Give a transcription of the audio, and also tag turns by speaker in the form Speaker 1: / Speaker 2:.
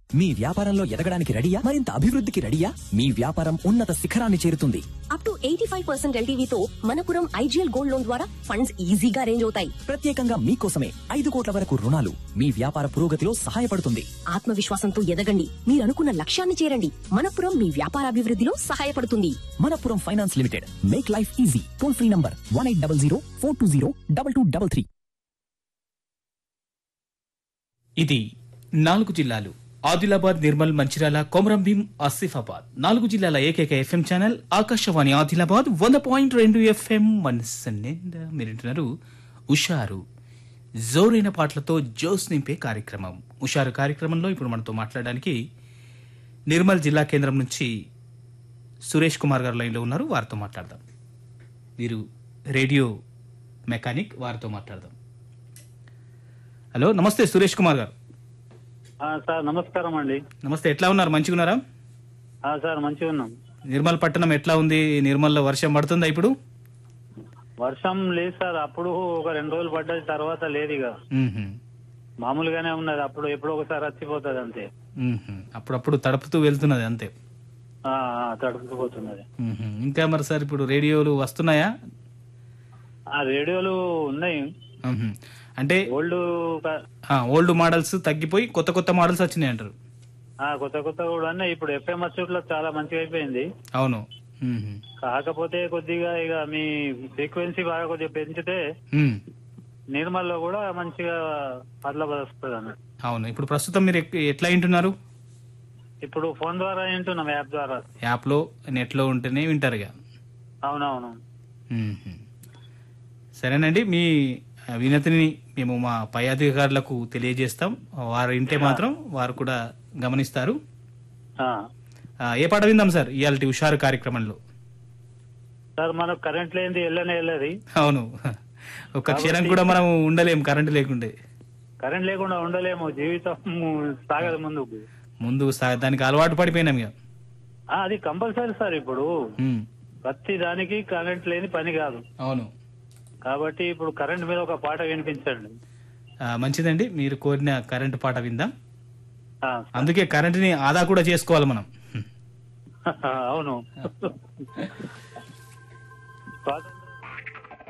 Speaker 1: మీ వ్యాపారంలో ఎదగడానికి రెడీయా మరింత అభివృద్ధికి రెడీయా మీ వ్యాపారం ఉన్నత శిఖరాన్ని చేరుతుంది
Speaker 2: up to eighty five percent ఎల్టీవీతో మనపురం ఐజీఎల్ గోల్డ్ లోన్ ద్వారా ఫండ్స్ ఈజీగా అరేంజ్ అవుతాయి
Speaker 1: ప్రత్యేకంగా మీకోసమే ఐదు కోట్ల వరకు రుణాలు మీ వ్యాపార పురోగతిలో సహాయపడుతుంది
Speaker 2: ఆత్మవిశ్వాసంతో ఎదగండి మీరు అనుకున్న లక్ష్యాన్ని చేరండి మనపురం మీ వ్యాపారాభివృద్ధిలో సహాయపడుతుంది
Speaker 1: Manappuram finance limited make life easy toll free number one eight double zero four two zero double two double three
Speaker 3: ఇది నాలుగు జిల్లాలు ఆదిలాబాద్ నిర్మల్ మంచిర్యాల కొమరంభీం ఆసిఫాబాద్ నాలుగు జిల్లాల ఏకైక ఎఫ్ఎం ఛానల్ ఆకాశవాణి ఆదిలాబాద్ వంద పాయింట్ రెండు ఎఫ్ఎం మనస్సు నిండా మీరింటున్నారు ఉషారు జోరైన పాటలతో జోస్ నింపే కార్యక్రమం ఉషారు కార్యక్రమంలో ఇప్పుడు మనతో మాట్లాడడానికి నిర్మల్ జిల్లా కేంద్రం నుంచి సురేష్ కుమార్ గారు లైన్లో ఉన్నారు వారితో మాట్లాడదాం వీరు రేడియో మెకానిక్ వారితో మాట్లాడదాం హలో నమస్తే సురేష్ కుమార్ గారు
Speaker 4: ఆ, సార్ నమస్కారం అండి
Speaker 3: నమస్తే ఎట్లా ఉన్నారు మంచిగా ఉన్నారా
Speaker 4: ఆ, సార్ మంచిగా ఉన్నాం
Speaker 3: నిర్మల్ పట్టణం ఎట్లా ఉంది నిర్మల్లో వర్షం పడుతుందా ఇప్పుడు
Speaker 4: వర్షం లేదు సార్ అప్పుడు ఒక రెండు రోజులు పడ్డది తర్వాత లేదు ఇక
Speaker 3: మ్మ్హ్మ్.
Speaker 4: మామూలుగానే ఉన్నది అప్పుడు ఎప్పుడో ఒకసారి వచ్చిపోతుంది అంతే
Speaker 3: మ్మ్హ్మ్. అప్పుడప్పుడు తడుపుతూ వెళ్తున్నది అంతే
Speaker 4: ఆ, ఆ, తడుపుకుపోతున్నది
Speaker 3: మ్మ్హ్మ్. ఇంకా మరి సార్ ఇప్పుడు రేడియోలు వస్తున్నాయా
Speaker 4: ఆ రేడియోలు ఉన్నాయి
Speaker 3: మ్మ్హ్మ్. అంటే
Speaker 4: ఓల్డ్
Speaker 3: ఓల్డ్ మోడల్స్ తగ్గిపోయి కొత్త కొత్త మోడల్స్ వచ్చినాయి అంటారు
Speaker 4: కొత్త కొత్త కూడా ఉన్నాయి ఇప్పుడు ఎఫ్ఎం వచ్చేట్లో చాలా మంచిగా అయిపోయింది
Speaker 3: అవును మ్మ్హ్మ్.
Speaker 4: కాకపోతే కొద్దిగా ఇక మీ ఫ్రీక్వెన్సీ బాగా కొద్దిగా పెంచితే
Speaker 3: మ్మ్.
Speaker 4: నిర్మల్లో కూడా మంచిగా పట్ల వస్తుంది అన్నట్టు
Speaker 3: అవును ఇప్పుడు ప్రస్తుతం మీరు ఎక్- ఎట్లా వింటున్నారు
Speaker 4: ఇప్పుడు ఫోన్ ద్వారా వింటున్నాం యాప్ ద్వారా
Speaker 3: యాప్లో నెట్లో ఉంటేనే వింటారు ఇక
Speaker 4: అవునవును
Speaker 3: మ్మ్హ్మ్. సరేనండి మీ వినతిని మేము మా పై అధికారులకు తెలియజేస్తాం వారు వింటే మాత్రం వారు కూడా గమనిస్తారు
Speaker 4: ఆ.
Speaker 3: ఆ, ఏ పాట విందాం సార్ ఇవాళ హుషారు కార్యక్రమంలో
Speaker 4: సార్ మనకు కరెంట్ లేనిది వెళ్ళనే వెళ్ళదు
Speaker 3: అవును ఒక క్షణం కూడా మనం ఉండలేం కరెంట్ లేకుండే
Speaker 4: కరెంట్ లేకుండా ఉండలేము జీవితం సాగదు ముందుకు
Speaker 3: ముందు సా- దానికి అలవాటు పడిపోయినాం ఇక
Speaker 4: ఆ, అది కంపల్సరీ సార్ ఇప్పుడు
Speaker 3: మ్మ్.
Speaker 4: ప్రతి దానికి కరెంట్ లేని పని కాదు
Speaker 3: అవును
Speaker 4: కాబట్టి ఇప్పుడు కరెంట్ మీద ఒక పాట వినిపించండి
Speaker 3: ఆ, మంచిదండి మీరు కోరిన కరెంటు పాట విందాం
Speaker 4: ఆ,
Speaker 3: అందుకే కరెంటుని ఆదా కూడా చేసుకోవాలి మనం
Speaker 4: అవును